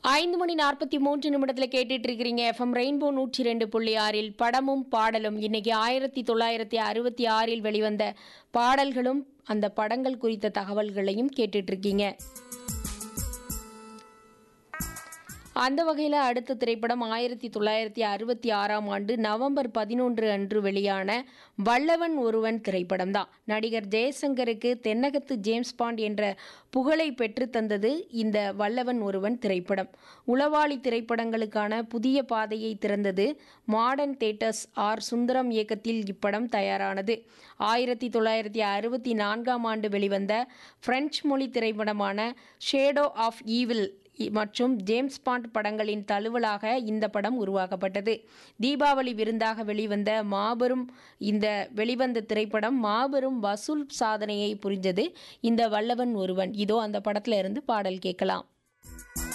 ஐந்து மணி நாற்பத்தி மூன்று நிமிடத்தில் கேட்டுட்டு இருக்கிறீங்க எஃப்எம் ரெயின்போ நூற்றி ரெண்டு புள்ளி ஆறில் படமும் பாடலும் இன்னைக்கு ஆயிரத்தி தொள்ளாயிரத்தி அறுபத்தி ஆறில் வெளிவந்த பாடல்களும் அந்த படங்கள் குறித்த தகவல்களையும் கேட்டுட்டு இருக்கீங்க அந்த வகையில் அடுத்த திரைப்படம் ஆயிரத்தி தொள்ளாயிரத்தி அறுபத்தி ஆறாம் ஆண்டு நவம்பர் பதினொன்று அன்று வெளியான வல்லவன் ஒருவன் திரைப்படம் தான் நடிகர் ஜெயசங்கருக்கு தென்னகத்து ஜேம்ஸ் பாண்ட் என்ற புகழை பெற்று தந்தது இந்த வல்லவன் ஒருவன் திரைப்படம் உளவாளி திரைப்படங்களுக்கான புதிய பாதையை திறந்தது மாடர்ன் தேட்டர்ஸ் ஆர் சுந்தரம் இயக்கத்தில் இப்படம் தயாரானது ஆயிரத்தி தொள்ளாயிரத்தி அறுபத்தி நான்காம் ஆண்டு வெளிவந்த பிரெஞ்சு மொழி திரைப்படமான ஷேடோ ஆஃப் ஈவில் மற்றும் ஜேம்ஸ் பாண்ட் படங்களின் தழுவலாக இந்த படம் உருவாக்கப்பட்டது தீபாவளி விருந்தாக வெளிவந்த மாபெரும் இந்த வெளிவந்த திரைப்படம் மாபெரும் வசூல் சாதனையை புரிஞ்சது இந்த வல்லவன் ஒருவன் இதோ அந்த படத்துல இருந்து பாடல் கேட்கலாம்